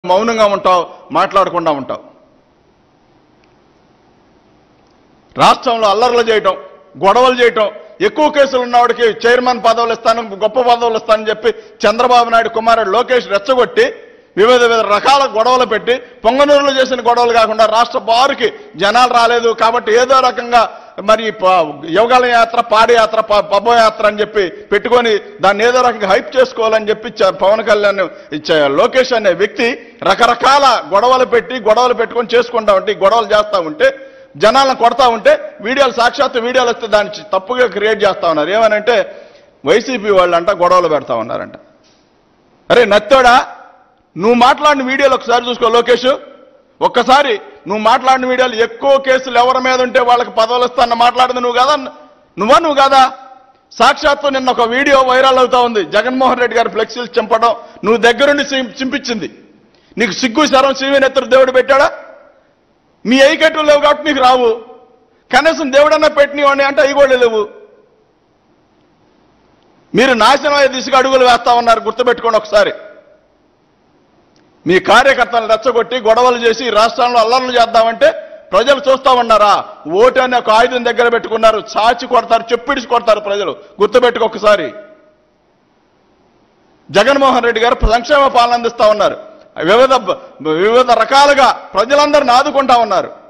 మౌనంగా ఉంటావు మాట్లాడకుండా ఉంటావు రాష్ట్రంలో అల్లర్లు చేయటం గొడవలు చేయటం ఎక్కువ కేసులు ఉన్నవాడికి చైర్మన్ పదవులు ఇస్తాను గొప్ప పదవులు ఇస్తానని చెప్పి చంద్రబాబు నాయుడు కుమారుడు లోకేష్ రెచ్చగొట్టి వివిధ వివిధ రకాల గొడవలు పెట్టి పొంగనూరులో చేసిన గొడవలు కాకుండా రాష్ట్ర బారుకి జనాలు రాలేదు కాబట్టి ఏదో రకంగా మరి ప- యోగాల యాత్ర పాడి యాత్ర ప- పబ్బ యాత్ర అని చెప్పి పెట్టుకొని దాన్ని ఏదో రకంగా హైప్ చేసుకోవాలని చెప్పి చ- పవన్ కళ్యాణ్ ఇచ్చ- లోకేష్ అనే వ్యక్తి రకరకాల గొడవలు పెట్టి గొడవలు పెట్టుకొని చేసుకుంటా ఉంటే ఈ గొడవలు చేస్తా ఉంటే జనాలను కొడతా ఉంటే వీడియోలు సాక్షాత్తు వీడియోలు వస్తే దాన్ని చి- తప్పుగా క్రియేట్ చేస్తా ఉన్నారు ఏమనంటే వైసీపీ వాళ్ళంట గొడవలు పెడతా ఉన్నారంట అరే నత్తోడా నువ్వు మాట్లాడిన వీడియోలు ఒకసారి చూసుకో లోకేష్ ఒక్కసారి నువ్వు మాట్లాడిన వీడియోలు ఎక్కువ కేసులు ఎవరి మీద ఉంటే వాళ్ళకి పదవులు ఇస్తాను మాట్లాడింది నువ్వు కదా నువ్వా నువ్వు కాదా సాక్షాత్తు నిన్న ఒక వీడియో వైరల్ అవుతా ఉంది జగన్మోహన్ రెడ్డి గారి ఫ్లెక్సీలు చింపడం నువ్వు దగ్గరుండి చింపి- చింపించింది నీకు సిగ్గు శరం శివనెత్తరు దేవుడు పెట్టాడా మీ ఐకట్లు లేవు కాబట్టి నీకు రావు కనీసం దేవుడన్నా పెట్టినవాడిని అంటే అవి కూడా లేవు మీరు నాశనం అయ్యే దిశగా అడుగులు వేస్తా ఉన్నారు గుర్తుపెట్టుకోండి ఒకసారి మీ కార్యకర్తలను రెచ్చగొట్టి గొడవలు చేసి ఈ రాష్ట్రంలో అల్లర్లు చేద్దామంటే ప్రజలు చూస్తా ఉన్నారా ఓటు అనే ఒక ఆయుధం దగ్గర పెట్టుకున్నారు చాచి కొడతారు చెప్పిడిచి కొడతారు ప్రజలు గుర్తుపెట్టుకో ఒకసారి జగన్మోహన్ రెడ్డి గారు సంక్షేమ పాలన అందిస్తా ఉన్నారు వివిధ వివిధ రకాలుగా ప్రజలందరిని ఆదుకుంటా ఉన్నారు